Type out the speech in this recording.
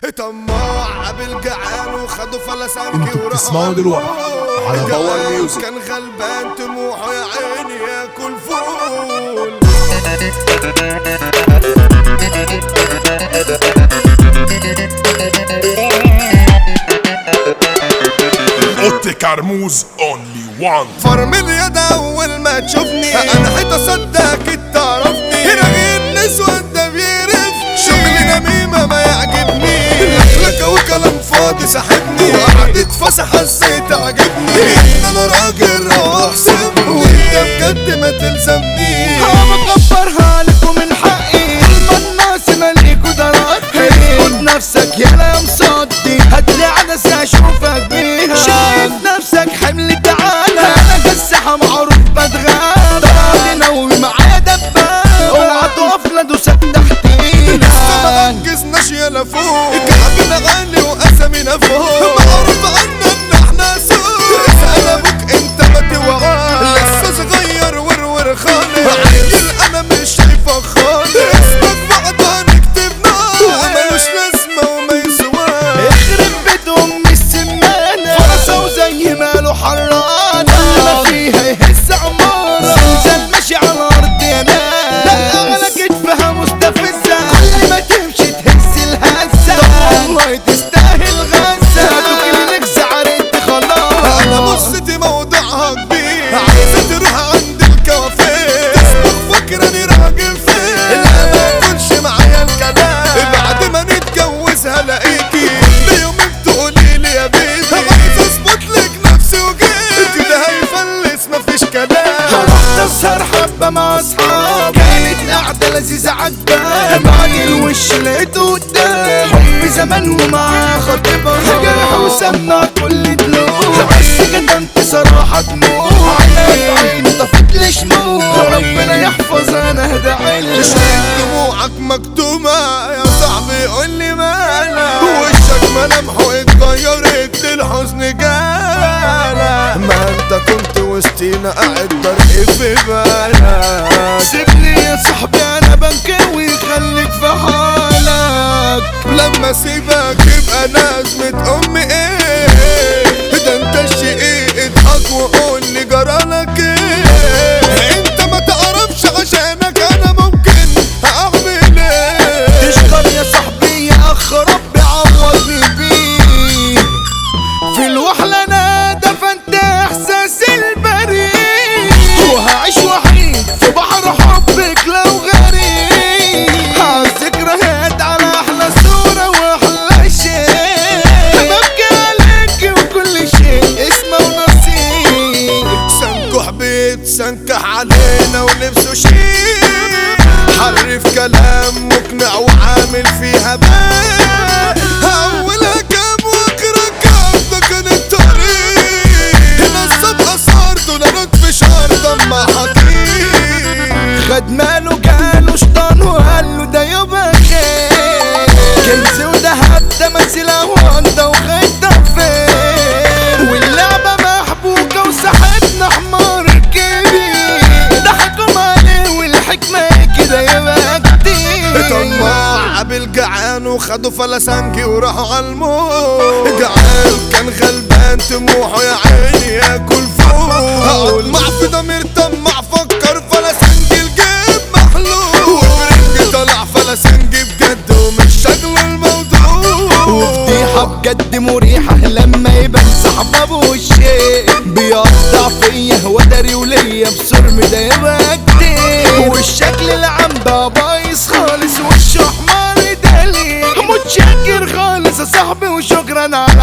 طماع بالجعان وخدوا فلسانكي انتوا وراحوا بتسمعوا دلوقتي على جعان باور ميوزك. كان غلبان طموحه يا عيني ياكل فول اوتي كرموز اونلي وان فرم اليد اول ما تشوفني انا حيت اصدقك تعرفني راجل النسوة ده بيرف شغل نميمة ما يعجبني لك وكلام فاضي ساحبني وقعدت فسح حسيت عجبني ان انا راجل روح سيبني وانت بجد ما تلزمنيش بكبرها لكم من حقي الناس مليك ودراتي خد نفسك يا يا مصدي هاتلي عدسة اشوفك بيها شايف نفسك حمل تعالى انا كالساحة معروف بتغاب طلعت نوي معايا دباب اوعى تقف لا دوسك تحتينا ما انجزناش يا فوق كعبنا غالي واسامينا فوق معروف عنا ان احنا سوق اسال ابوك انت ما توعاش لسه صغير ورور خالص عيل انا مش شايفه خالص اسمك بعد هنكتب نار ملوش لازمه وما يسواش يخرب بيت ام السمانة فرصة وزي ماله حرانة كل ما فيها يهز عمارة زلزال ماشي على الارض يا ناس لا على كتفها مستفزة كل ما تمشي تهز الهزة طب والله تستاهل غزة هاتوك لك زعرت خلاص انا بصتي موضوعها كبير عايزه تروح عند الكوافير تصبح فاكراني راجل فين لا ما يكونش معايا الكلام بعد ما نتجوز هلاقيكي كل يومين تقولي لي يا بيبي عايز اظبط لك نفسي وجيبي كده هيفلس مفيش كلام رحت اسهر حبة مع اصحابي كانت قعدة لذيذة عجباني بعد الوش لقيته قدام حب زمان ومعاه خطيبها جرح وسمع كل دلوع بس كده انت صراحة دموع عيني عيني طفت لي شموع ربنا يحفظ انا هدعي لك شايف دموعك مكتومة يا صاحبي قول لي مالك وشك ملامحه اتغيرت للحزن جالك ما انت كنت وسطينا قاعد طريق في بالك سيبني يا صاحبي انا بنكوي خليك في حالك لما سيبك يبقى نازمة امي ايه ده انت الشقيق اضحك وقول لي جرالك ايه انت ما تعرفش عشانك انا ممكن اعمل ايه تشكر يا صاحبي يا اخ ربي عوضني بيه في الوحلة انا دفنت احساس البريء وهعيش وحيد في بحر حبك لو غريب هالذكريات على احلى صورة واحلى شيء ببكي عليك وكل شيء اسمه ونصيب سنكح بيت سنكح علينا ولبسه شيك حرف كلام مقنع وعامل فيها بال اولها كام واخرها كام ده كان الطريق نصب اثار دون رد في شهر دمع حقيق خد ماله جاله شطان وقال له ده يبقى خير كنز وذهب تماثيل واندا وخد فين واللعبة محبوكة وساحتنا حمار كبير ضحكوا عليه والحكمة كده يبقى كتير طماع بالجعان وخدوا فلسنجي وراحوا على الموت جعان كان غلبان طموحه يا عيني ياكل فول مع في ضمير طماع فكر فلسنجي الجيب محلول وبرنجي طلع فلسنجي بجد ومش شغل الموضوع وفضيحة بجد مريحة لما يبان صاحبه بوشي بيقطع فيا وداري وليا بصرم ده يبقى كتير والشكل العام بقى بايظ خالص وشه احمر دالي متشكر خالص يا صاحبي وشكرا على